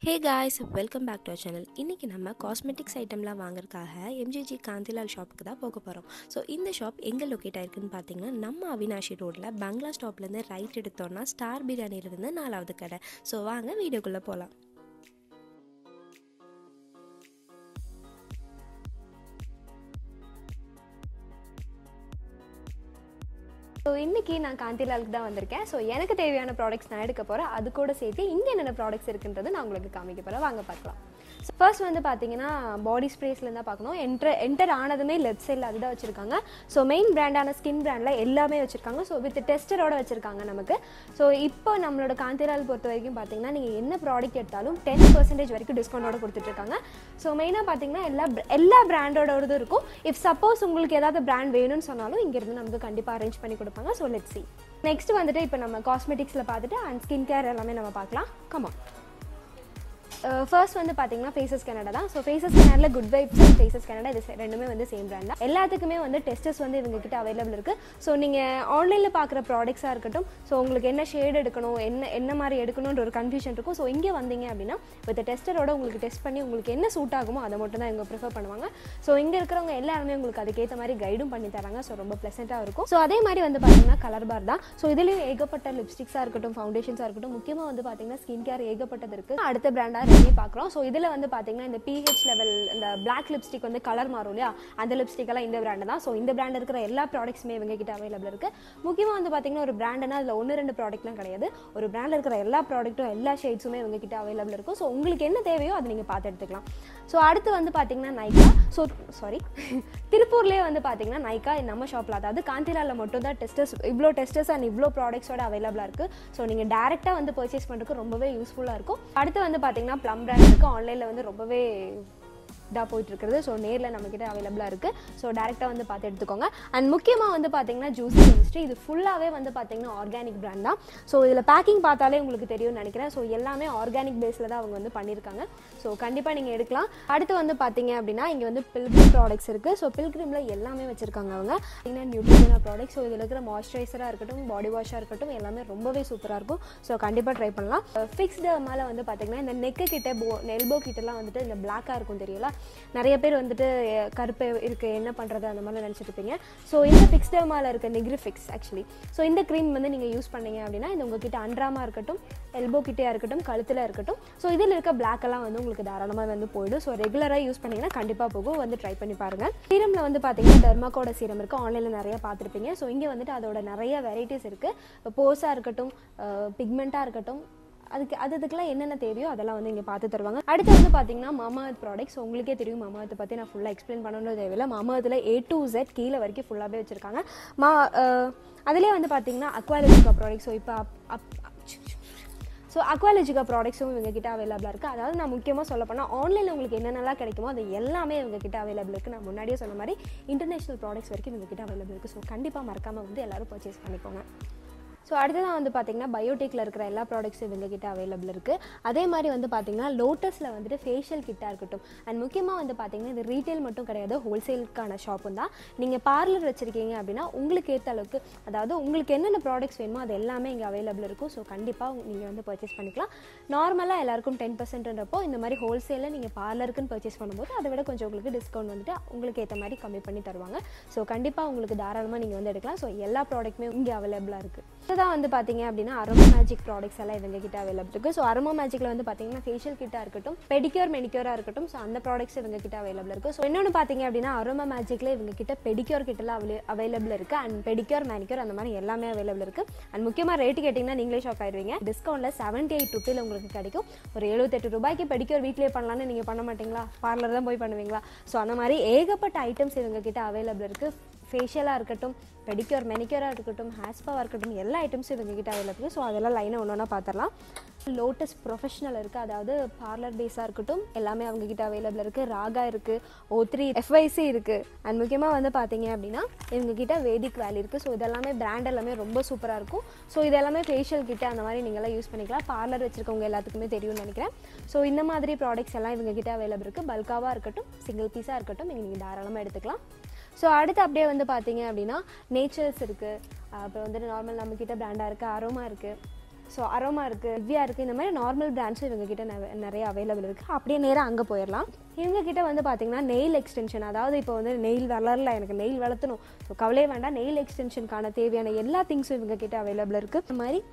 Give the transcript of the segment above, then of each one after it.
hey guys welcome back to our channel இன்றைக்கி நம்ம cosmetics ஐட்டம்லாம் வாங்குறதுக்காக எம்ஜிஜி காந்திலால் ஷாப்புக்கு தான் போக போகிறோம் ஸோ இந்த ஷாப் எங்கே லொக்கேட் ஆயிருக்குன்னு பார்த்தீங்கன்னா நம்ம அவினாஷி ரோட்டில் பங்களா ஸ்டாப்லேருந்து ரைட் எடுத்தோன்னா ஸ்டார் பிரியாணியிலிருந்து நாலாவது கடை ஸோ வாங்க வீடியோக்குள்ளே போகலாம் ஸோ இன்றைக்கி நான் காந்திலாலுக்கு தான் வந்திருக்கேன் ஸோ எனக்கு தேவையான ப்ராடக்ட்ஸ் நான் எடுக்க போகிறேன் அது கூட சேர்த்து இங்கே என்னென்ன ப்ராடக்ட்ஸ் இருக்குன்றது நான் உங்களுக்கு காமிக்க போகிறேன் வாங்க பார்க்கலாம் ஸோ ஃபர்ஸ்ட் வந்து பார்த்தீங்கன்னா பாடி ஸ்ப்ரேஸ்லேருந்து தான் பார்க்கணும் என்டர் என்டர் ஆனதுமே லெஃப்ட் சைடில் அதுதான் வச்சுருக்காங்க ஸோ மெயின் பிராண்டான ஸ்கின் பிராண்டில் எல்லாமே வச்சுருக்காங்க ஸோ வித் டெஸ்டரோட வச்சுருக்காங்க நமக்கு ஸோ இப்போ நம்மளோட காந்திலால் பொறுத்த வரைக்கும் பார்த்தீங்கன்னா நீங்கள் என்ன ப்ராடக்ட் எடுத்தாலும் டென் பர்சன்டேஜ் வரைக்கும் டிஸ்கவுண்டோட கொடுத்துட்ருக்காங்க ஸோ மெயினாக பார்த்தீங்கன்னா எல்லா br- எல்லா பிராண்டோட இது இருக்கும் இஃப் சப்போஸ் உங்களுக்கு ஏதாவது பிராண்ட் வேணும்னு சொன்னாலும் இங்கேருந்து நமக்கு கண்டிப்பாக அரேஞ்ச் பண்ணி கொடுப்பாங்க ஸோ லெட் சி நெக்ஸ்ட் வந்துட்டு இப்போ நம்ம காஸ்மெட்டிக்ஸில் பார்த்துட்டு அண்ட் ஸ்கின் கேர் எல்லாமே நம்ம பார்க்கலாம் கமா ஃபர்ஸ்ட் வந்து பார்த்தீங்கன்னா ஃபேஸஸ் கனடா தான் ஸோ ஃபேஸஸ் கனடாவில் good vibes and faces Canada இது se- ரெண்டுமே வந்து சேம் பிராண்ட் தான் எல்லாத்துக்குமே வந்து டெஸ்டஸ் வந்து இவங்க கிட்ட அவைலபிள் இருக்குது ஸோ நீங்கள் ஆன்லைனில் பார்க்குற ப்ராடக்ட்ஸாக இருக்கட்டும் ஸோ உங்களுக்கு என்ன ஷேட் எடுக்கணும் என்ன என்ன மாதிரி எடுக்கணுன்ற ஒரு கன்ஃபியூஷன் இருக்கும் ஸோ இங்கே வந்தீங்க அப்படின்னா வித் டெஸ்டரோட உங்களுக்கு டெஸ்ட் பண்ணி உங்களுக்கு என்ன சூட் ஆகுமோ அதை மட்டும் தான் இவங்க ப்ரிஃபர் பண்ணுவாங்க ஸோ இங்கே இருக்கிறவங்க எல்லாருமே உங்களுக்கு அதுக்கேற்ற மாதிரி கைடும் பண்ணி தராங்க ஸோ ரொம்ப ப்ளசண்ட்டாக இருக்கும் ஸோ அதே மாதிரி வந்து பார்த்தீங்கன்னா கலர் பார் தான் ஸோ இதுலேயும் ஏகப்பட்ட லிப்ஸ்டிக்ஸாக இருக்கட்டும் ஃபவுண்டேஷன்ஸாக இருக்கட்டும் முக்கியமாக வந்து பார்த்தீங்கன்னா ஸ்கின் கேர் ஏகப்பட்டது இருக்குது அடுத்த பிராண்டாக ரெடி பார்க்குறோம் ஸோ இதில் வந்து பார்த்தீங்கன்னா இந்த பிஹெச் லெவல் இந்த பிளாக் லிப்ஸ்டிக் வந்து கலர் மாறும் இல்லையா அந்த லிப்ஸ்டிக் எல்லாம் இந்த பிராண்டு தான் ஸோ இந்த பிராண்ட் இருக்கிற எல்லா ப்ராடக்ட்ஸுமே இவங்க கிட்ட அவைலபிள் இருக்குது முக்கியமாக வந்து பார்த்தீங்கன்னா ஒரு பிராண்டுனா அதில் ஒன்று ரெண்டு ப்ராடக்ட்லாம் கிடையாது ஒரு பிராண்டில் இருக்கிற எல்லா ப்ராடக்ட்டும் எல்லா ஷேட்ஸுமே இவங்க கிட்ட அவைலபிள் இருக்கும் ஸோ உங்களுக்கு என்ன தேவையோ அதை நீங்கள் பார்த்து எடுத்துக்கலாம் ஸோ அடுத்து வந்து பார்த்தீங்கன்னா நைக்கா ஸோ சாரி திருப்பூர்லேயே வந்து பார்த்தீங்கன்னா நைக்கா நம்ம ஷாப்பில் அதாவது காந்திலாவில் மட்டும் தான் டெஸ்டர்ஸ் இவ்வளோ டெஸ்டர்ஸ் அண்ட் இவ்வளோ ப்ராடக்ட்ஸோட அவைலபிளாக இருக்குது ஸோ நீங்கள் டேரெக்டாக வந்து பர்ச்சேஸ் பண்ணுறதுக்கு ரொம்பவே யூஸ்ஃபுல்லாக இருக்கும் அடுத்து வந்து பார்த்தீங்கன்னா ப்ளம் பிராண்ட் இருக்குது ஆன்லைனில் வந்து ரொம்பவே இதாக போயிட்டு இருக்கிறது ஸோ நேரில் நம்மக்கிட்ட அவைலபிளாக இருக்குது ஸோ டேரெக்டாக வந்து பார்த்து எடுத்துக்கோங்க அண்ட் முக்கியமாக வந்து பார்த்தீங்கன்னா ஜூஸ் கெமிஸ்ட்ரி இது ஃபுல்லாகவே வந்து பார்த்தீங்கன்னா ஆர்கானிக் பிராண்ட் தான் ஸோ இதில் பேக்கிங் பார்த்தாலே உங்களுக்கு தெரியும்னு நினைக்கிறேன் ஸோ எல்லாமே ஆர்கானிக் பேஸில் தான் அவங்க வந்து பண்ணியிருக்காங்க ஸோ கண்டிப்பாக நீங்கள் எடுக்கலாம் அடுத்து வந்து பார்த்தீங்க அப்படின்னா இங்கே வந்து பில்கிரிம் ப்ராடக்ட்ஸ் இருக்குது ஸோ பில்கிரிமில் எல்லாமே வச்சுருக்காங்க அவங்க பார்த்தீங்கன்னா நியூட்ரிஜனா ப்ராடக்ட் ஸோ இதில் இருக்கிற மாய்ஸ்சரைசராக இருக்கட்டும் பாடி வாஷாக இருக்கட்டும் எல்லாமே ரொம்பவே சூப்பராக இருக்கும் ஸோ கண்டிப்பாக ட்ரை பண்ணலாம் ஃபிக்ஸ்டு மேலே வந்து பார்த்தீங்கன்னா இந்த நெக்கு கிட்ட போ எல்போ கிட்டலாம் வந்துட்டு இந்த பிளாக்காக இருக்கும் தெரியல நிறைய பேர் வந்துட்டு அஹ், கருப்பு இருக்குது என்ன பண்ணுறது அந்த மாதிரி நினச்சிட்டு இருப்பீங்க ஸோ இந்த ஃபிக்ஸ்டு மேலே இருக்க நெக்ரி ஃபிக்ஸ் ஆக்சுவலி ஸோ இந்த க்ரீம் வந்து நீங்கள் யூஸ் பண்ணீங்க அப்படின்னா இது உங்ககிட்ட அன்றாமாக இருக்கட்டும் எல்போ கிட்டே இருக்கட்டும் கழுத்தில் இருக்கட்டும் ஸோ இதில் இருக்க black எல்லாம் வந்து உங்களுக்கு தாராளமாக வந்து போயிடும் ஸோ ரெகுலராக யூஸ் பண்ணீங்கன்னா கண்டிப்பாக போகும் வந்து ட்ரை பண்ணி பாருங்கள் சீரமில் வந்து பார்த்தீங்கன்னா டெர்மாக்கோட சீரம் இருக்குது ஆன்லைனில் நிறைய பார்த்துருப்பீங்க ஸோ இங்கே வந்துட்டு அதோட நிறைய வெரைட்டிஸ் இருக்குது போஸாக இருக்கட்டும் பிக்மெண்ட்டாக இருக்கட்டும் அதுக்கு அது அதுக்கெல்லாம் என்னென்ன தேவையோ அதெல்லாம் வந்து இங்கே பார்த்து தருவாங்க அடுத்து வந்து பார்த்தீங்கன்னா மாமாத் ப்ராடக்ட்ஸ் உங்களுக்கே தெரியும் மாமாத்தை பற்றி நான் ஃபுல்லாக எக்ஸ்பிளைன் பண்ணணும்னு தேவையில்லை மாமாத்தில் ஏ டு Z கீழே வரைக்கும் ஃபுல்லாகவே வச்சுருக்காங்க மா அதிலே வந்து பார்த்தீங்கன்னா அக்வாலஜிக்கா ப்ராடக்ட் ஸோ இப்போ அப் அப் ஸோ அக்வாலஜிக்கா ப்ராடக்ட்ஸும் இவங்க கிட்ட அவைலபிளாக இருக்குது அதாவது நான் முக்கியமாக சொல்ல போனால் ஆன்லைனில் உங்களுக்கு என்னென்னலாம் கிடைக்குமோ அது எல்லாமே இவங்க கிட்ட அவைலபிள் இருக்குது நான் முன்னாடியே சொன்ன மாதிரி இன்டர்நேஷனல் ப்ராடக்ட்ஸ் வரைக்கும் இவங்க கிட்ட அவைலபிள் இருக்குது ஸோ கண்டிப்பாக மறக்காமல் வந்து எல்லாரும் பர்ச்சேஸ் பண்ணிக்கோங்க ஸோ அடுத்ததான் வந்து பார்த்தீங்கன்னா பயோடெக்கில் இருக்கிற எல்லா ப்ராடக்ட்ஸும் இவங்க கிட்ட அவைலபிள் இருக்குது அதே மாதிரி வந்து பார்த்தீங்கன்னா லோட்டஸில் வந்துட்டு ஃபேஷியல் கிட்டாக இருக்கட்டும் அண்ட் முக்கியமாக வந்து பார்த்தீங்கன்னா இது ரீட்டைல் மட்டும் கிடையாது ஹோல்சேலுக்கான ஷாப்பும் தான் நீங்கள் பார்லர் வச்சுருக்கீங்க அப்படின்னா உங்களுக்கு ஏற்ற அளவுக்கு அதாவது உங்களுக்கு என்னென்ன ப்ராடக்ட்ஸ் வேணுமோ அது எல்லாமே இங்கே அவைலபிள் இருக்கும் ஸோ கண்டிப்பாக நீங்கள் வந்து பர்ச்சேஸ் பண்ணிக்கலாம் நார்மலாக எல்லாருக்கும் டென் பர்சன்ட்ன்றப்போ இந்த மாதிரி ஹோல்சேலில் நீங்கள் பார்லருக்குன்னு பர்ச்சேஸ் பண்ணும்போது அதை விட கொஞ்சம் உங்களுக்கு டிஸ்கவுண்ட் வந்துட்டு உங்களுக்கு ஏற்ற மாதிரி கம்மி பண்ணி தருவாங்க ஸோ கண்டிப்பாக உங்களுக்கு தாராளமாக நீங்கள் வந்து எடுக்கலாம் ஸோ எல்லா ப்ராடக்ட்டுமே இங்கே அவைலபிளாக இருக்குது இதுதான் வந்து பார்த்தீங்க அப்படின்னா அரோமா மேஜிக் ப்ராடக்ட்ஸ் எல்லாம் இவங்க கிட்ட அவைலபிள் இருக்குது ஸோ அரோமா மேஜிக்கில் வந்து பார்த்தீங்கன்னா ஃபேஷியல் கிட்டாக இருக்கட்டும் பெடிக்யூர் மெனிக்யூராக இருக்கட்டும் ஸோ அந்த ப்ராடக்ட்ஸ் இவங்க கிட்ட அவைலபிள் இருக்குது ஸோ இன்னொன்று பார்த்தீங்க அப்படின்னா அரோமா மேஜிக்கில் இவங்க கிட்ட பெடிக்யூர் கிட்டலாம் அவைல அவைலபிள் இருக்குது அண்ட் பெடிக்யூர் மேனிக்யூர் அந்த மாதிரி எல்லாமே அவைலபிள் இருக்குது அண்ட் முக்கியமாக ரேட்டு கேட்டிங்கன்னா நீங்களே ஷாக் ஆயிடுவீங்க டிஸ்கவுண்ட்டில் செவன்ட்டி எயிட் ருபீல உங்களுக்கு கிடைக்கும் ஒரு எழுபத்தெட்டு ரூபாய்க்கு பெடிக்யூர் வீட்லேயே பண்ணலாம்னு நீங்கள் பண்ண மாட்டீங்களா பார்லர் தான் போய் பண்ணுவீங்களா ஸோ அந்த மாதிரி ஏகப்பட்ட ஐட்டம்ஸ் இவங்க கிட்ட அவைலபிள் இருக்குது ஃபேஷியலாக இருக்கட்டும் பெடிக்யூர் மெனிக்யூராக இருக்கட்டும் ஹேர் ஸ்பாவாக இருக்கட்டும் எல்லா ஐட்டம்ஸும் இவங்க கிட்ட அவைலபிள் ஸோ அதெல்லாம் லைனாக ஒன்று ஒன்றா பார்த்துடலாம் லோட்டஸ் ப்ரொஃபஷனல் இருக்குது அதாவது பார்லர் பேஸாக இருக்கட்டும் எல்லாமே அவங்க கிட்ட அவைலபிள் இருக்குது ராகா இருக்குது ஓ த்ரீ எஃப்ஐசி இருக்குது அண்ட் முக்கியமாக வந்து பார்த்தீங்க அப்படின்னா இவங்க கிட்ட வேதிக் வேலி இருக்குது ஸோ இதெல்லாமே பிராண்ட் எல்லாமே ரொம்ப சூப்பராக இருக்கும் ஸோ இதெல்லாமே ஃபேஷியல் கிட்ட அந்த மாதிரி நீங்களாம் யூஸ் பண்ணிக்கலாம் பார்லர் வச்சிருக்கவங்க எல்லாத்துக்குமே தெரியும்னு நினைக்கிறேன் ஸோ இந்த மாதிரி ப்ராடக்ட்ஸ் எல்லாம் இவங்க கிட்ட அவைலபிள் இருக்குது பல்காவாக இருக்கட்டும் சிங்கிள் பீஸாக இருக்கட்டும் நீங்கள் தாராளமாக எடுத்துக்கலாம் ஸோ அடுத்து அப்படியே வந்து பார்த்தீங்க அப்படின்னா நேச்சர்ஸ் இருக்குது அப்புறம் வந்துட்டு நார்மல் நம்மக்கிட்ட பிராண்டாக இருக்குது அரோமா இருக்குது ஸோ அரோமா இருக்குது திவ்யா இருக்குது இந்த மாதிரி நார்மல் பிராண்ட்ஸும் இவங்க கிட்ட நெ- நிறைய அவைலபிள் இருக்குது அப்படியே நேராக அங்கே போயிடலாம் இவங்க கிட்ட வந்து பார்த்தீங்கன்னா நெயில் எக்ஸ்டென்ஷன் அதாவது இப்போ வந்து நெயில் வளரல எனக்கு நெயில் வளர்த்தணும் ஸோ கவலையே வேண்டாம் நெயில் எக்ஸ்டென்ஷனுக்கான தேவையான எல்லா திங்ஸும் இவங்க கிட்ட அவைலபிள் இருக்குது இந்த மாதிரி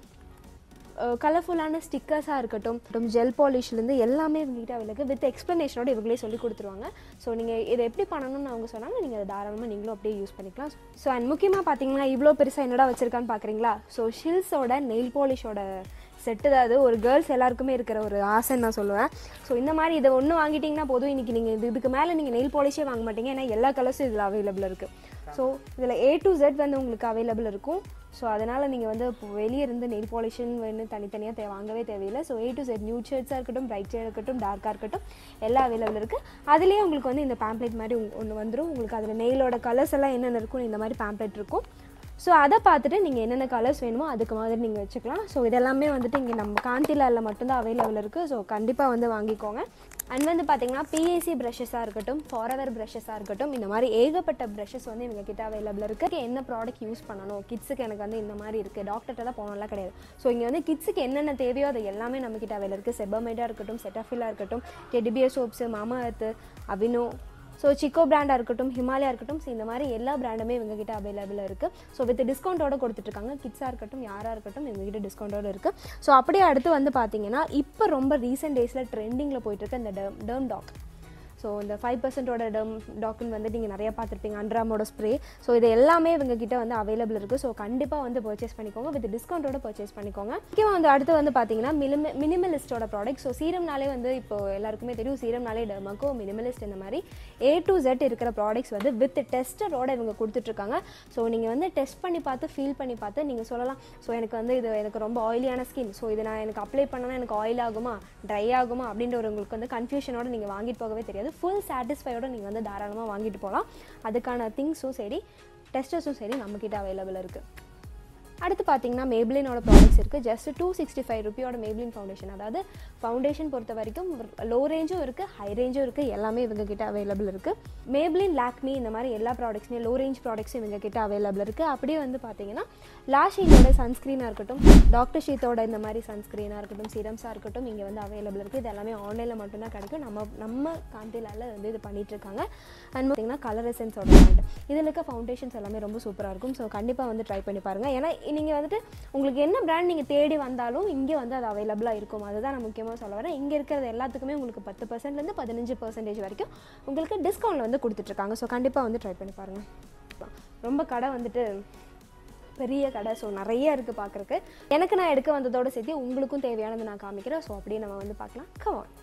கலர்ஃபுல்லான ஸ்டிக்கர்ஸாக இருக்கட்டும் ஜெல் பாலிஷ்லேருந்து எல்லாமே இவங்ககிட்ட அவைலபிள் வித் எக்ஸ்ப்ளனேஷனோட இவங்களே சொல்லி கொடுத்துருவாங்க ஸோ நீங்கள் இதை எப்படி பண்ணணும்னு அவங்க சொன்னாங்க நீங்கள் அதை தாராளமாக நீங்களும் அப்படியே யூஸ் பண்ணிக்கலாம் ஸோ அண்ட் முக்கியமாக பார்த்தீங்கன்னா இவ்வளோ பெருசாக என்னடா வச்சுருக்கான்னு பார்க்குறீங்களா ஸோ ஷில்ஸோட நெயில் பாலிஷோட செட்டு தான் அது ஒரு கேர்ள்ஸ் எல்லாருக்குமே இருக்கிற ஒரு ஆசைன்னு நான் சொல்லுவேன் ஸோ இந்த மாதிரி இதை ஒன்று வாங்கிட்டீங்கன்னா போதும் இன்றைக்கி நீங்கள் இது இதுக்கு மேலே நீங்கள் நெயில் பாலிஷே வாங்க மாட்டீங்க ஏன்னா எல்லா கலர்ஸும் இதில் அவைலபிள் இருக்குது ஸோ இதில் ஏ டு Z வந்து உங்களுக்கு அவைலபிள் இருக்கும் ஸோ அதனால் நீங்கள் வந்து இப்போ வெளியே இருந்து நெயில் பாலிஷன் வேணும் தனித்தனியாக தே வாங்கவே தேவையில்லை so A to Z new ஷர்ட்ஸாக இருக்கட்டும் பிரைட் ஷேட் இருக்கட்டும் டார்க்காக இருக்கட்டும் எல்லாம் அவைலபிள் இருக்குது அதுலேயே உங்களுக்கு வந்து இந்த பேம்ப்ளெட் மாதிரி ஒன்று வந்துடும் உங்களுக்கு அதில் நெயிலோட கலர்ஸ் எல்லாம் என்னென்ன இருக்கும் இந்த மாதிரி பேம்ப்ளெட் இருக்கும் ஸோ அதை பார்த்துட்டு நீங்கள் என்னென்ன கலர்ஸ் வேணுமோ அதுக்கு மாதிரி நீங்கள் வச்சுக்கலாம் ஸோ இதெல்லாமே வந்துட்டு இங்கே நம்ம காந்திலாலில் மட்டும்தான் அவைலபிள் இருக்குது ஸோ கண்டிப்பாக வந்து வாங்கிக்கோங்க அண்ட் வந்து பார்த்தீங்கன்னா பிஏசி ப்ரஷஸாக இருக்கட்டும் ஃபாரவர் ப்ரஷஸாக இருக்கட்டும் இந்த மாதிரி ஏகப்பட்ட ப்ரஷஸ் வந்து இவங்க கிட்ட அவைலபிள் இருக்குது என்ன ப்ராடக்ட் யூஸ் பண்ணணும் கிட்ஸுக்கு எனக்கு வந்து இந்த மாதிரி இருக்குது டாக்டர்கிட்ட தான் போனோம்லாம் கிடையாது ஸோ இங்கே வந்து கிட்ஸுக்கு என்னென்ன தேவையோ அது எல்லாமே நம்ம கிட்ட அவைலபிள் இருக்குது செபமைடாக இருக்கட்டும் செட்டாஃபிலாக இருக்கட்டும் டெடிபியர் சோப்ஸு மாமா அர்த்து அவினோ ஸோ சிக்கோ பிராண்டாக இருக்கட்டும் ஹிமாலயா இருக்கட்டும் ஸோ இந்த மாதிரி எல்லா பிராண்டுமே இவங்க கிட்ட அவைலபிளாக இருக்குது ஸோ வித் டிஸ்கவுண்ட்டோட கொடுத்துட்ருக்காங்க கிட்ஸாக இருக்கட்டும் யாராக இருக்கட்டும் இவங்க கிட்ட டிஸ்கவுண்ட்டோட இருக்குது ஸோ அப்படியே அடுத்து வந்து பார்த்தீங்கன்னா இப்போ ரொம்ப ரீசெண்ட் டேஸில் ட்ரெண்டிங்கில் போயிட்டு இருக்க இந்த டெர்ம் டெர்ம் டாக் ஸோ இந்த ஃபைவ் பர்சன்டோட டெர்ம் டாக்குன்னு வந்து நீங்கள் நிறைய பார்த்துருப்பீங்க அண்ட்ராமோட ஸ்ப்ரே ஸோ இது எல்லாமே இவங்க கிட்ட வந்து அவைலபிள் இருக்குது ஸோ கண்டிப்பாக வந்து பர்ச்சேஸ் பண்ணிக்கோங்க வித் டிஸ்கவுண்ட்டோட பர்ச்சேஸ் பண்ணிக்கோங்க முக்கியமாக வந்து அடுத்து வந்து பார்த்தீங்கன்னா மினிம மினிமலிஸ்டோட ப்ராடக்ட் ஸோ சீரம்னாலே வந்து இப்போ எல்லாருக்குமே தெரியும் சீரம்னாலே டெர்மாக்கோ மினிமலிஸ்ட் இந்த மாதிரி ஏ டு Z இருக்கிற ப்ராடக்ட்ஸ் வந்து வித் டெஸ்டரோட இவங்க கொடுத்துட்ருக்காங்க ஸோ நீங்கள் வந்து டெஸ்ட் பண்ணி பார்த்து ஃபீல் பண்ணி பார்த்து நீங்கள் சொல்லலாம் ஸோ எனக்கு வந்து இது எனக்கு ரொம்ப ஆயிலியான ஸ்கின் ஸோ இது நான் எனக்கு அப்ளை பண்ணனா எனக்கு ஆயில் ஆகுமா ட்ரை ஆகுமா அப்படின்ற ஒரு உங்களுக்கு வந்து கன்ஃபியூஷனோட நீங்கள் வாங்கிட்டு போகவே தெரியாது ஃபுல் சாட்டிஸ்ஃபையோட நீங்கள் வந்து தாராளமாக வாங்கிட்டு போகலாம் அதுக்கான திங்ஸும் சரி டெஸ்டர்ஸும் சரி நம்மக்கிட்ட அவைலபிள் இருக்குது அடுத்து பார்த்தீங்கன்னா மேப்ளினோட ப்ராடக்ட்ஸ் இருக்குது ஜஸ்ட் டூ சிக்ஸ்டி ஃபைவ் ருபியோட மேப்ளின் ஃபவுண்டேஷன் அதாவது ஃபவுண்டேஷன் பொறுத்த வரைக்கும் லோ ரேஞ்சும் இருக்குது ஹை ரேஞ்சும் இருக்குது எல்லாமே இவங்க கிட்ட அவைலபிள் இருக்குது மேப்ளின் லாக்மி இந்த மாதிரி எல்லா ப்ராடக்ட்ஸுமே லோ ரேஞ்ச் ப்ராடக்ட்ஸும் இவங்க கிட்ட அவைலபிள் இருக்குது அப்படியே வந்து பார்த்தீங்கன்னா லாஷிங்கோட சன்ஸ்க்ரீனாக இருக்கட்டும் டாக்டர் ஷீத்தோட இந்த மாதிரி சன்ஸ்க்ரீனாக இருக்கட்டும் சீரம்ஸாக இருக்கட்டும் இங்கே வந்து அவைலபிள் இருக்குது இது எல்லாமே ஆன்லைனில் மட்டும்தான் கிடைக்கும் நம்ம நம்ம காந்திலால வந்து இது பண்ணிட்டு இருக்காங்க அண்ட் பார்த்தீங்கன்னா கலர் எசன்ஸோட பிராண்ட் இதில் இருக்க ஃபவுண்டேஷன்ஸ் எல்லாமே ரொம்ப சூப்பராக இருக்கும் ஸோ கண்டிப்பாக வந்து ட்ரை பண்ணி பாருங்கள் ஏன்னா நீங்கள் வந்துட்டு உங்களுக்கு என்ன பிராண்ட் நீங்கள் தேடி வந்தாலும் இங்கே வந்து அது அவைலபிளாக இருக்கும் அதுதான் நான் முக்கியமாக சொல்ல வரேன் இங்கே இருக்கிறது எல்லாத்துக்குமே உங்களுக்கு பத்து பர்சன்ட்லேருந்து பதினஞ்சு பர்சன்டேஜ் வரைக்கும் உங்களுக்கு டிஸ்கவுண்ட்டில் வந்து கொடுத்துட்ருக்காங்க ஸோ கண்டிப்பாக வந்து ட்ரை பண்ணி பாருங்கள் ரொம்ப கடை வந்துட்டு பெரிய கடை ஸோ நிறைய இருக்குது பார்க்குறக்கு எனக்கு நான் எடுக்க வந்ததோட சேர்த்து உங்களுக்கும் தேவையானது நான் காமிக்கிறேன் ஸோ அப்படியே நம்ம வந்து பார்க்கலாம் கவான்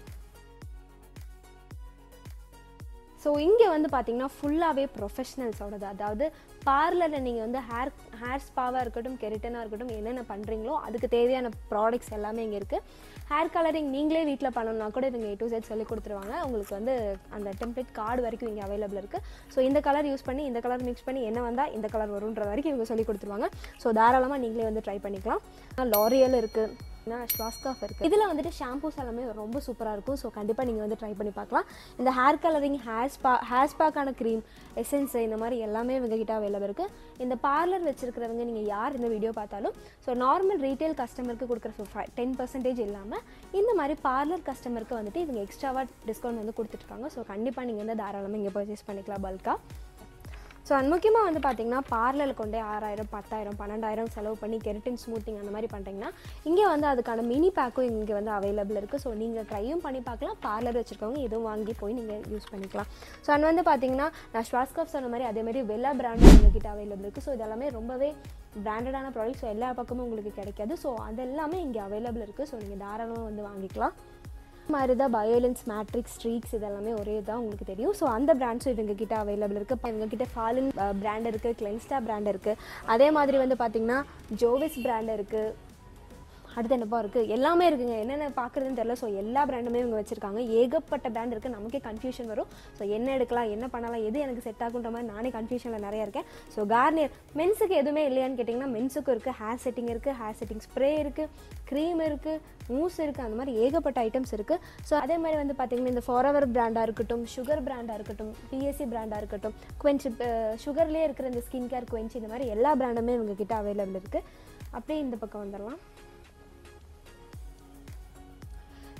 ஸோ இங்கே வந்து பார்த்தீங்கன்னா ஃபுல்லாகவே ப்ரொஃபஷ்னல்ஸோடது அதாவது பார்லரில் நீங்கள் வந்து ஹேர் ஹேர் ஸ்பாவாக இருக்கட்டும் கெரிட்டனாக இருக்கட்டும் என்னென்ன பண்ணுறீங்களோ அதுக்கு தேவையான ப்ராடக்ட்ஸ் எல்லாமே இங்கே இருக்குது ஹேர் கலரிங் நீங்களே வீட்டில் பண்ணணும்னா கூட இவங்க ஏ டு செட் சொல்லி கொடுத்துருவாங்க உங்களுக்கு வந்து அந்த டெம்ப்ளேட் கார்டு வரைக்கும் இங்கே அவைலபிள் இருக்குது ஸோ இந்த கலர் யூஸ் பண்ணி இந்த கலர் மிக்ஸ் பண்ணி என்ன வந்தால் இந்த கலர் வரும்ன்ற வரைக்கும் இவங்க சொல்லி கொடுத்துருவாங்க ஸோ தாராளமாக நீங்களே வந்து ட்ரை பண்ணிக்கலாம் லாரியல் இருக்குது ஸ்வாஸ்காஃப் இருக்குது இதில் வந்துட்டு ஷாம்பூஸ் எல்லாமே ரொம்ப சூப்பராக இருக்கும் ஸோ கண்டிப்பாக நீங்கள் வந்து ட்ரை பண்ணி பார்க்கலாம் இந்த hair colouring hair spa hair ஸ்பாக்கான க்ரீம் எசன்ஸ் இந்த மாதிரி எல்லாமே இவங்க கிட்ட அவைலபிள் இருக்குது இந்த பார்லர் வச்சிருக்கிறவங்க நீங்கள் யார் இந்த வீடியோ பார்த்தாலும் ஸோ நார்மல் ரீட்டைல் கஸ்டமருக்கு கொடுக்குற டென் பர்சன்டேஜ் இல்லாமல் இந்த மாதிரி பார்லர் கஸ்டமருக்கு வந்துட்டு இவங்க எக்ஸ்ட்ராவாக டிஸ்கவுண்ட் வந்து கொடுத்துட்ருக்காங்க ஸோ கண்டிப்பாக நீங்கள் வந்து தாராளமாக இங்கே பர்ச்சேஸ் பண்ணிக்கலாம் பல்காக ஸோ அது முக்கியமாக வந்து பார்த்தீங்கன்னா பார்லரில் கொண்டே ஆறாயிரம் பத்தாயிரம் பன்னெண்டாயிரம் செலவு பண்ணி கெரட்டின் ஸ்மூத்திங் அந்த மாதிரி பண்ணுறீங்கன்னா இங்கே வந்து அதுக்கான மினி பேக்கும் இங்கே வந்து அவைலபிள் இருக்குது ஸோ நீங்கள் ட்ரையும் பண்ணி பார்க்கலாம் பார்லர் வச்சுருக்கவங்க இதுவும் வாங்கி போய் நீங்கள் யூஸ் பண்ணிக்கலாம் ஸோ அது வந்து பார்த்தீங்கன்னா நான் ஸ்வாஸ்காஃப் சொன்ன மாதிரி அதே மாதிரி வெல்லா பிராண்டும் எங்ககிட்ட அவைலபிள் இருக்குது ஸோ இதெல்லாமே ரொம்பவே பிராண்டடான ப்ராடக்ட்ஸ் ஸோ எல்லா பக்கமும் உங்களுக்கு கிடைக்காது ஸோ அது எல்லாமே இங்கே அவைலபிள் இருக்குது ஸோ நீங்கள் தாராளமாக வந்து வாங்கிக்கலாம் மாதிரி தான் பயோலன்ஸ் மேட்ரிக்ஸ் ஸ்ட்ரீக்ஸ் இதெல்லாமே ஒரே தான் உங்களுக்கு தெரியும் ஸோ அந்த பிராண்ட்ஸும் இவங்க கிட்ட அவைலபிள் இருக்குது இவங்க கிட்ட ஃபாலின் பிராண்ட் இருக்குது கிளென்ஸ்டா பிராண்ட் இருக்குது அதே மாதிரி வந்து பார்த்தீங்கன்னா ஜோவிஸ் பிராண்ட் இருக்குது அடுத்து என்னப்பா இருக்குது எல்லாமே இருக்குங்க என்னென்ன பார்க்குறதுன்னு தெரியல ஸோ எல்லா பிராண்டுமே இவங்க வச்சுருக்காங்க ஏகப்பட்ட பிராண்ட் இருக்குது நமக்கே கன்ஃபியூஷன் வரும் ஸோ என்ன எடுக்கலாம் என்ன பண்ணலாம் எது எனக்கு செட் ஆகுன்ற மாதிரி நானே கன்ஃபியூஷனில் நிறைய இருக்கேன் ஸோ கார்னியர் மென்ஸுக்கு எதுவுமே இல்லையான்னு கேட்டிங்கன்னா மென்ஸுக்கும் இருக்குது ஹேர் செட்டிங் இருக்குது ஹேர் செட்டிங் ஸ்ப்ரே இருக்குது க்ரீம் இருக்குது மூஸ் இருக்குது அந்த மாதிரி ஏகப்பட்ட ஐட்டம்ஸ் இருக்குது ஸோ அதே மாதிரி வந்து பார்த்திங்கன்னா இந்த ஃபாரவர் பிராண்டாக இருக்கட்டும் சுகர் பிராண்டாக இருக்கட்டும் பிஎஸ்சி பிராண்டாக இருக்கட்டும் குவென்ச் சுகர்லேயே இருக்கிற இந்த ஸ்கின் கேர் குவென்ச் இந்த மாதிரி எல்லா பிராண்டுமே இவங்க கிட்ட அவைலபிள் இருக்குது அப்படியே இந்த பக்கம் வந்துடலாம்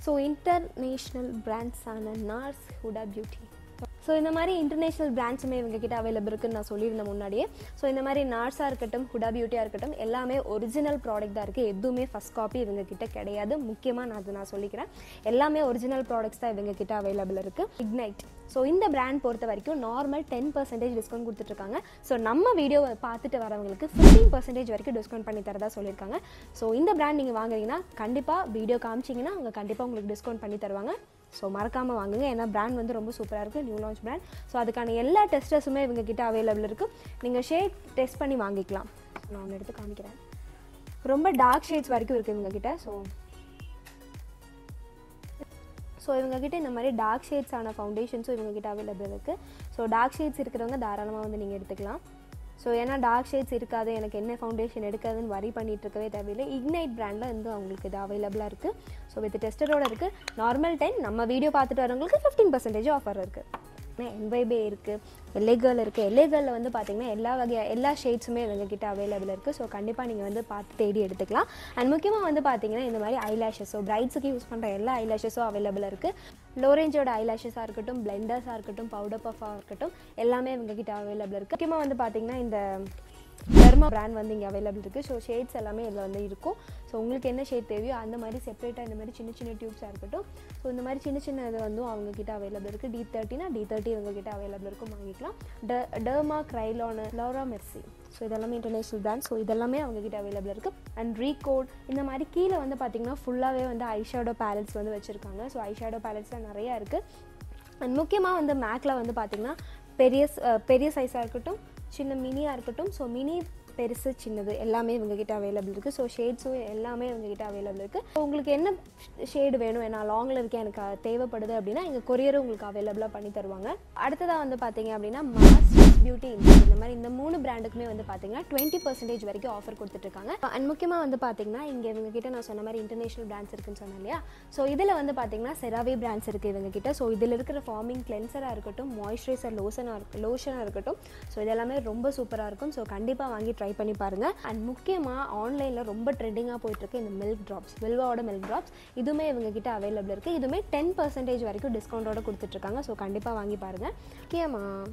ஸோ இன்டர்நேஷ்னல் பிராண்ட்ஸான நார்ஸ் ஹுடா பியூட்டி ஸோ இந்த மாதிரி இன்டர்நேஷ்னல் பிராண்ட்ஸுமே இவங்க கிட்ட அவைலபிள் இருக்குன்னு நான் சொல்லியிருந்தேன் முன்னாடியே ஸோ இந்த மாதிரி நார்ஸாக இருக்கட்டும் ஹுடா பியூட்டியாக இருக்கட்டும் எல்லாமே ஒரிஜினல் ப்ராடக்ட் தான் இருக்குது எதுவுமே ஃபஸ்ட் காப்பி இவங்க கிட்ட கிடையாது முக்கியமாக நான் அது நான் சொல்லிக்கிறேன் எல்லாமே ஒரிஜினல் ப்ராடக்ட்ஸ் தான் இவங்க கிட்ட அவைலபிள் இருக்குது இக்னைட் ஸோ இந்த பிராண்ட் பொறுத்த வரைக்கும் நார்மல் டென் பர்சன்டேஜ் டிஸ்கவுண்ட் கொடுத்துட்ருக்காங்க ஸோ நம்ம வீடியோவை பார்த்துட்டு வரவங்களுக்கு ஃபிஃப்டீன் பர்சன்டேஜ் வரைக்கும் டிஸ்கவுண்ட் பண்ணி தரதா சொல்லியிருக்காங்க ஸோ இந்த பிராண்ட் நீங்கள் வாங்குறீங்கன்னா கண்டிப்பாக வீடியோ காமிச்சிங்கன்னா அவங்க கண்டிப்பாக உங்களுக்கு டிஸ்கவுண்ட் பண்ணி தருவாங்க ஸோ மறக்காமல் வாங்குங்க ஏன்னா பிராண்ட் வந்து ரொம்ப சூப்பராக இருக்குது நியூ லான்ச் பிராண்ட் ஸோ அதுக்கான எல்லா டெஸ்டர்ஸுமே இவங்க கிட்ட அவைலபிள் இருக்குது நீங்கள் ஷேட் டெஸ்ட் பண்ணி வாங்கிக்கலாம் நான் ஒன்று எடுத்து காமிக்கிறேன் ரொம்ப டார்க் ஷேட்ஸ் வரைக்கும் இருக்குது இவங்க கிட்ட ஸோ ஸோ இவங்ககிட்ட இந்த மாதிரி டார்க் ஷேட்ஸான ஃபவுண்டேஷன்ஸும் இவங்ககிட்ட அவைலபிள் இருக்குது ஸோ டார்க் ஷேட்ஸ் இருக்கிறவங்க தாராளமாக வந்து நீங்கள் எடுத்துக்கலாம் ஸோ ஏன்னா டார்க் ஷேட்ஸ் இருக்காது எனக்கு என்ன ஃபவுண்டேஷன் எடுக்காதுன்னு வரி பண்ணிட்டு இருக்கவே தேவையில்லை இக்னைட் பிராண்டில் வந்து அவங்களுக்கு இது அவைலபிளாக இருக்குது ஸோ வித் டெஸ்டரோட இருக்குது நார்மல் டைம் நம்ம வீடியோ பார்த்துட்டு வரவங்களுக்கு ஃபிஃப்டீன் பர்சன்டேஜ் ஆஃபர் இருக்குது என்வைபே இருக்குது எல்லேகர்ல் இருக்குது எல்லேகர்ல வந்து பார்த்தீங்கன்னா எல்லா வகை எல்லா ஷேட்ஸுமே இவங்க கிட்ட அவைலபிள் இருக்குது ஸோ கண்டிப்பாக நீங்கள் வந்து பார்த்து தேடி எடுத்துக்கலாம் அண்ட் முக்கியமாக வந்து பார்த்தீங்கன்னா இந்த மாதிரி ஐலாஷஸ் ஸோ பிரைட்ஸுக்கு யூஸ் பண்ணுற எல்லா ஐலாஷஸும் அவைலபிள் இருக்குது லோரேஞ்சோட ஐலாஷஸாக இருக்கட்டும் பிளெண்டர்ஸாக இருக்கட்டும் பவுடர் பஃபாக இருக்கட்டும் எல்லாமே இவங்க கிட்ட அவைலபிள் இருக்குது முக்கியமாக வந்து பார்த்தீங்கன்னா இந்த டெர்மா பிராண்ட் வந்து இங்கே அவைலபிள் இருக்குது ஸோ ஷேட்ஸ் எல்லாமே இதில் வந்து இருக்கும் ஸோ உங்களுக்கு என்ன ஷேட் தேவையோ அந்த மாதிரி செப்பரேட்டாக இந்த மாதிரி சின்ன சின்ன டியூப்ஸாக இருக்கட்டும் ஸோ இந்த மாதிரி சின்ன சின்ன இது வந்து அவங்க கிட்ட அவைலபிள் இருக்குது டி தேர்ட்டினா டி தேர்ட்டி இவங்க கிட்ட அவைலபிள் இருக்கும் வாங்கிக்கலாம் ட டெர்மா க்ரைலானு லோரா மெர்சி ஸோ இதெல்லாமே இன்டர்நேஷ்னல் பிராண்ட் ஸோ இதெல்லாமே அவங்க கிட்ட அவைலபிள் இருக்குது அண்ட் ரீகோட் இந்த மாதிரி கீழே வந்து பார்த்திங்கன்னா ஃபுல்லாகவே வந்து ஐஷேடோ பேலட்ஸ் வந்து வச்சுருக்காங்க ஸோ ஐஷேடோ பேலட்ஸ்லாம் நிறையா இருக்குது அண்ட் முக்கியமாக வந்து மேக்கில் வந்து பார்த்திங்கன்னா பெரிய ஸ்- அஹ் பெரிய சைஸாக இருக்கட்டும் சின்ன மினியாக இருக்கட்டும் ஸோ மினி பெருசு சின்னது எல்லாமே இவங்ககிட்ட அவைலபிள் இருக்குது ஸோ ஷேட்ஸும் எல்லாமே இவங்ககிட்ட அவைலபிள் இருக்குது உங்களுக்கு என்ன ஷேடு வேணும் நான் லாங்கில் இருக்கேன் எனக்கு அது தேவைப்படுது அப்படின்னா எங்கள் கொரியரும் உங்களுக்கு அவைலபிளாக பண்ணி தருவாங்க அடுத்ததாக வந்து பார்த்தீங்க அப்படின்னா மாஸ் பியூட்டி இந்த மாதிரி இந்த மூணு பிராண்டுக்குமே வந்து பார்த்தீங்கன்னா டுவெண்ட்டி பர்சன்டேஜ் வரைக்கும் ஆஃபர் கொடுத்துட்ருக்காங்க அண்ட் முக்கியமாக வந்து பார்த்தீங்கன்னா இங்கே இவங்க கிட்ட நான் சொன்ன மாதிரி இன்டர்நேஷனல் பிராண்ட்ஸ் இருக்குன்னு சொன்னேன் இல்லையா ஸோ இதில் வந்து பார்த்தீங்கன்னா செராவே பிராண்ட்ஸ் இருக்குது இவங்க கிட்ட ஸோ இதில் இருக்கிற ஃபார்மிங் கிளென்சராக இருக்கட்டும் மாய்ஸ்சரைசர் லோஷனாக இருக்கு லோஷனாக இருக்கட்டும் ஸோ இதெல்லாமே ரொம்ப சூப்பராக இருக்கும் ஸோ கண்டிப்பாக வாங்கி ட்ரை பண்ணி பாருங்கள் அண்ட் முக்கியமாக ஆன்லைனில் ரொம்ப ட்ரெண்டிங்காக போயிட்டுருக்கு இந்த மில்க் ட்ராப்ஸ் வில்வாவோட மில்க் ட்ராப்ஸ் இதுவுமே இவங்க கிட்ட அவைலபிள் இருக்குது இதுவுமே டென் பர்சன்டேஜ் வரைக்கும் டிஸ்கவுண்டோட கொடுத்துட்ருக்காங்க ஸோ கண்டிப்பாக வாங்கி பாருங்கள் முக்கியமாக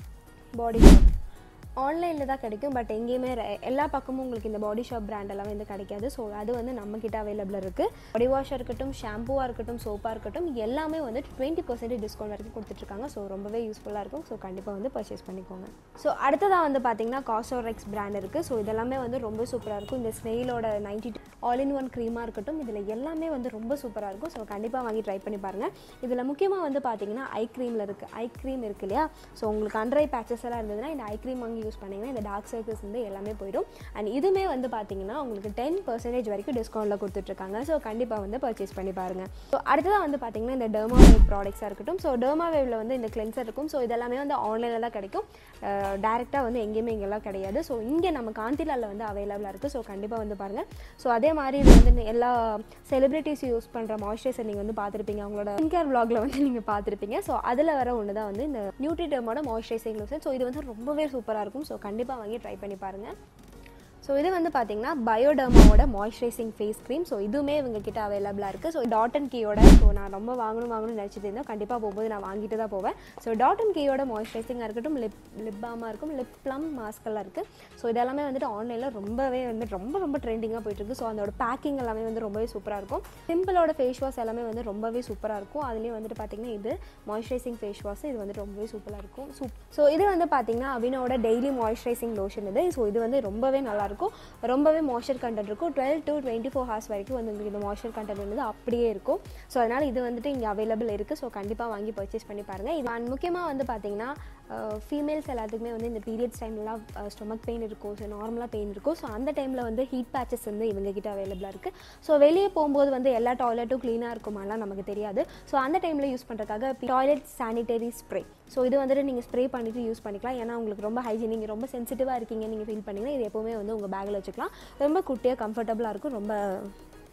பாடி ஷாப் ஆன்லைனில் தான் கிடைக்கும் பட் எங்கேயுமே re- எல்லா பக்கமும் உங்களுக்கு இந்த பாடி ஷாப் பிராண்ட் எல்லாம் வந்து கிடைக்காது ஸோ அது வந்து நம்ம கிட்ட அவைலபிள் இருக்குது பாடி வாஷாக இருக்கட்டும் ஷாம்புவாக இருக்கட்டும் சோப்பாக இருக்கட்டும் எல்லாமே வந்து டுவெண்ட்டி பர்சன்டேஜ் டிஸ்கவுண்ட் வரைக்கும் கொடுத்துட்ருக்காங்க ஸோ ரொம்பவே யூஸ்ஃபுல்லாக இருக்கும் ஸோ கண்டிப்பாக வந்து பர்ச்சேஸ் பண்ணிக்கோங்க ஸோ அடுத்ததாக வந்து பார்த்தீங்கன்னா காசோரெக்ஸ் பிராண்ட் இருக்குது ஸோ இதெல்லாமே வந்து ரொம்ப சூப்பராக இருக்கும் இந்த ஸ்னெயிலோட ninety two all in one க்ரீமாக இருக்கட்டும் இதில் எல்லாமே வந்து ரொம்ப சூப்பராக இருக்கும் ஸோ கண்டிப்பாக வாங்கி ட்ரை பண்ணி பாருங்கள் இதில் முக்கியமாக வந்து பார்த்தீங்கன்னா ஐ க்ரீமில் இருக்குது ஐ க்ரீம் இருக்கு இல்லையா ஸோ உங்களுக்கு அண்டர் ஐ பேச்சஸ் எல்லாம் இருந்ததுன்னா இந்த ஐ க்ரீம் வாங்கி யூஸ் பண்ணிங்கன்னா இந்த டார்க் சர்க்கிள்ஸ் வந்து எல்லாமே போயிடும் அண்ட் இதுவுமே வந்து பார்த்தீங்கன்னா உங்களுக்கு டென் பர்சன்டேஜ் வரைக்கும் டிஸ்கவுண்ட்டில் கொடுத்துட்ருக்காங்க ஸோ கண்டிப்பாக வந்து பர்ச்சேஸ் பண்ணி பாருங்கள் ஸோ அடுத்ததாக வந்து பார்த்தீங்கன்னா இந்த டெர்மா வேவ் ப்ராடக்ட்ஸாக இருக்கட்டும் ஸோ டெர்மா வேவில் வந்து இந்த கிளென்சர் இருக்கும் ஸோ இதெல்லாமே வந்து ஆன்லைனில் தான் கிடைக்கும் டேரெக்டாக வந்து எங்கேயுமே இங்கெல்லாம் கிடையாது ஸோ இங்கே நம்ம காந்திலாவில் வந்து அவைலபிளாக இருக்குது ஸோ கண்டிப்பாக வந்து பாருங்கள் ஸோ அதே மாதிரி இது வந்து எல்லா செலிபிரிட்டிஸ் யூஸ் பண்ணுற மாய்ஸ்சரைசர் நீங்கள் வந்து பார்த்துருப்பீங்க அவங்களோட ஸ்கின் கேர் vlogல வந்து நீங்கள் பார்த்துருப்பீங்க ஸோ அதில் வர ஒன்று தான் வந்து இந்த நியூட்ரிடர்மோட மாய்ஸ்சரைசிங் லோஷன் ஸோ இது வந்து ரொம்பவே சூப்பராக இருக்கும் ஸோ கண்டிப்பாக வாங்கி ட்ரை பண்ணி பாருங்கள் ஸோ இது வந்து பார்த்தீங்கன்னா பயோடர்மாவோட மாய்ஸ்சரைசிங் ஃபேஸ் க்ரீம் ஸோ இதுவுமே இவங்க கிட்ட அவைலபிளாக இருக்குது ஸோ டாட் அண்ட் கீயோட ஸோ நான் ரொம்ப வாங்கணும் வாங்கணும்னு நினச்சிட்டு இருந்தேன் கண்டிப்பாக போகும்போது நான் வாங்கிட்டு தான் போவேன் ஸோ டாட் அண்ட் கீயோட மாய்ஸ்சரைசிங்காக இருக்கட்டும் லிப் லிப் பாமாக இருக்கும் லிப் ப்ளம் மாஸ்கெல்லாம் இருக்குது ஸோ இதெல்லாமே வந்துட்டு ஆன்லைனில் ரொம்பவே வந்து ரொம்ப ரொம்ப ட்ரெண்டிங்காக போயிட்டுருக்கு ஸோ அதோட பேக்கிங் எல்லாமே வந்து ரொம்பவே சூப்பராக இருக்கும் சிம்பிளோட ஃபேஸ் வாஷ் எல்லாமே வந்து ரொம்பவே சூப்பராக இருக்கும் அதுலேயும் வந்துட்டு பார்த்தீங்கன்னா இது மாய்ஸ்சரைசிங் ஃபேஸ் வாஷ் இது வந்து ரொம்பவே சூப்பராக இருக்கும் சூப் ஸோ இது வந்து பார்த்தீங்கன்னா அவினோட டெய்லி மாய்ஸ்சரைசிங் லோஷன் இது ஸோ இது வந்து ரொம்பவே நல்லாயிருக்கும் ரொம்பவே மாய்ஸ்சர் கண்டென்ட் இருக்கும் twelve to twenty four hours வரைக்கும் வந்து உங்களுக்கு இந்த மாய்ஸ்சர் கண்டென்ட் வந்து அப்படியே இருக்கும் ஸோ அதனால் இது வந்துட்டு இங்கே அவைலபிள் இருக்குது ஸோ கண்டிப்பாக வாங்கி பர்ச்சேஸ் பண்ணி பாருங்கள் இது and முக்கியமாக வந்து பார்த்தீங்கன்னா ஃபீமேல்ஸ் எல்லாத்துக்குமே வந்து இந்த பீரியட்ஸ் டைம்லாம் ஸ்டொமக் பெயின் இருக்கும் ஸோ நார்மலாக பெயின் இருக்கும் ஸோ அந்த டைமில் வந்து ஹீட் பேச்சஸ் வந்து இவங்க கிட்ட அவைலபிளாக இருக்குது ஸோ வெளியே போகும்போது வந்து எல்லா டாய்லெட்டும் க்ளீனாக இருக்குமாலாம் நமக்கு தெரியாது ஸோ அந்த டைமில் யூஸ் பண்ணுறதுக்காக டாய்லெட் சானிடரி ஸ்ப்ரே ஸோ இது வந்துட்டு நீங்கள் ஸ்ப்ரே பண்ணிவிட்டு யூஸ் பண்ணிக்கலாம் ஏன்னா உங்களுக்கு ரொம்ப ஹைஜீன் நீங்கள் ரொம்ப சென்சிட்டிவாக இருக்கீங்க நீங்கள் ஃபீல் பண்ணீங்கன்னா இது எப்போவுமே வந்து உங்கள் பேக்கில் வச்சுக்கலாம் ரொம்ப குட்டியாக கம்ஃபர்டபுளாக இருக்கும் ரொம்ப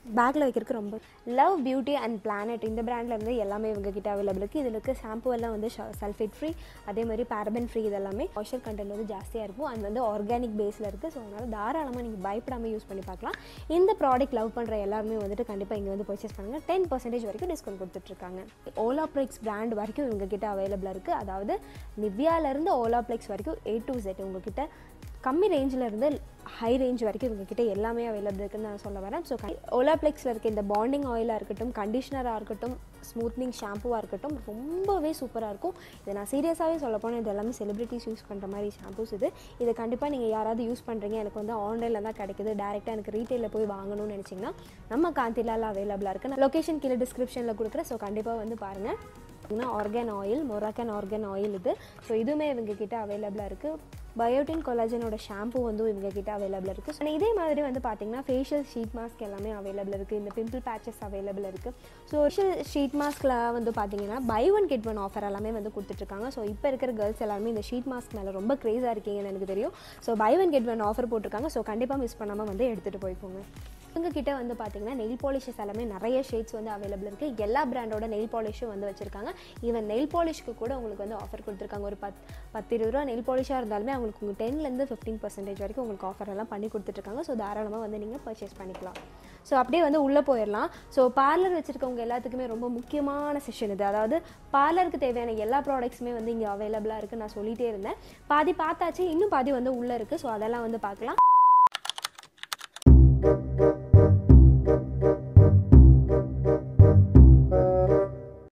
பேக்கில் வைக்கிறதுக்கு ரொம்ப லவ் பியூட்டி அண்ட் பிளானட் இந்த பிராண்டில் இருந்து எல்லாமே இவங்க கிட்ட அவைலபிள் இருக்குது இதில் இருக்க ஷாம்பு எல்லாம் வந்து சல்ஃபேட் ஃப்ரீ அதே மாதிரி பேரபன் ஃப்ரீ இதெல்லாமே மாய்ச்சர் கண்டென்ட் வந்து ஜாஸ்தியாக இருக்கும் அது வந்து ஆர்கானிக் பேஸில் இருக்குது ஸோ அதனால் தாராளமாக நீங்கள் பயப்படாமல் யூஸ் பண்ணி பார்க்கலாம் இந்த ப்ராடக்ட் லவ் பண்ணுற எல்லாருமே வந்துட்டு கண்டிப்பாக இங்கே வந்து பர்ச்சேஸ் பண்ணுங்கள் டென் பர்சன்டேஜ் வரைக்கும் டிஸ்கவுண்ட் கொடுத்துட்ருக்காங்க ஓலாப்ளெக்ஸ் பிராண்ட் வரைக்கும் இவங்க கிட்ட அவைலபிளாக இருக்குது அதாவது நிவ்யாலேருந்து ஓலாப்ளெக்ஸ் வரைக்கும் ஏ டு செட் உங்ககிட்ட கம்மி ரேஞ்சில் இருந்து ஹை ரேஞ்ச் வரைக்கும் இவங்க கிட்ட எல்லாமே அவைலபிள் இருக்குன்னு நான் சொல்ல வரேன் ஸோ ஓலாப்ளெக்ஸில் இருக்க இந்த பாண்டிங் ஆயிலாக இருக்கட்டும் கண்டிஷனராக இருக்கட்டும் ஸ்மூத்னிங் ஷாம்புவாக இருக்கட்டும் ரொம்பவே சூப்பராக இருக்கும் இதை நான் சீரியஸாகவே சொல்ல போனால் இது எல்லாமே செலிபிரிட்டிஸ் யூஸ் பண்ணுற மாதிரி ஷாம்பூஸ் இது இதை கண்டிப்பாக நீங்கள் யாராவது யூஸ் பண்ணுறீங்க எனக்கு வந்து ஆன்லைனில் தான் கிடைக்குது டேரெக்டாக எனக்கு ரீட்டெயிலில் போய் வாங்கணும்னு நினச்சிங்கன்னா நம்ம காந்திலால் அவைலபிளாக இருக்குது லொக்கேஷன் கீழே டிஸ்கிரிப்ஷனில் கொடுக்குறேன் ஸோ கண்டிப்பாக வந்து பாருங்கள் argan oil Moroccan argan oil இது ஸோ இதுவுமே இவங்க கிட்ட அவைலபிளாக இருக்குது பயோட்டின் கொலாஜனோட ஷாம்பு வந்து இவங்க கிட்ட அவைலபிள் இருக்குது ஸோ இதே மாதிரி வந்து பார்த்தீங்கன்னா ஃபேஷியல் ஷீட் மாஸ்க் எல்லாமே அவைலபிள் இருக்குது இந்த பிம்பிள் பேச்சஸ் அவைலபிள் இருக்குது ஸோ ஃபேஷியல் ஷீட் மாஸ்கில் வந்து பார்த்தீங்கன்னா buy one get one offer எல்லாமே வந்து கொடுத்துட்ருக்காங்க ஸோ இப்போ இருக்கிற கேர்ள்ஸ் எல்லாருமே இந்த ஷீட் மாஸ்க் மேலே ரொம்ப க்ரேஸாக இருக்கீங்கன்னு எனக்கு தெரியும் so buy one get one offer போட்டிருக்காங்க ஸோ கண்டிப்பாக மிஸ் பண்ணாமல் வந்து எடுத்துகிட்டு போய்க்கோங்க இவங்க கிட்ட வந்து பார்த்தீங்கன்னா நெயில் பாலிஷஸ் எல்லாமே நிறைய ஷேட்ஸ் வந்து அவைலபிள் இருக்குது எல்லா பிராண்டோட நெயில் பாலிஷும் வந்து வச்சிருக்காங்க ஈவன் நெயில் பாலிஷ்க்கு கூட உங்களுக்கு வந்து ஆஃபர் கொடுத்துருக்காங்க ஒரு பத் பத்து இருபது ரூபா நெயில் பாலிஷாக இருந்தாலுமே அவங்களுக்கு உங்கள் டென்லேருந்து ஃபிஃப்டீன் பர்சன்டேஜ் வரைக்கும் உங்களுக்கு ஆஃபர் எல்லாம் பண்ணி கொடுத்துட்ருக்காங்க ஸோ தாராளமாக வந்து நீங்கள் பர்ச்சேஸ் பண்ணிக்கலாம் ஸோ அப்படியே வந்து உள்ளே போயிடலாம் ஸோ பார்லர் வச்சுருக்கவங்க எல்லாத்துக்குமே ரொம்ப முக்கியமான செஷன் இது அதாவது பார்லருக்கு தேவையான எல்லா ப்ராடக்ட்ஸுமே வந்து இங்கே அவைலபிளாக இருக்குன்னு நான் சொல்லிகிட்டே இருந்தேன் பாதி பார்த்தாச்சு இன்னும் பாதி வந்து உள்ளே இருக்குது ஸோ அதெல்லாம் வந்து பார்க்கலாம்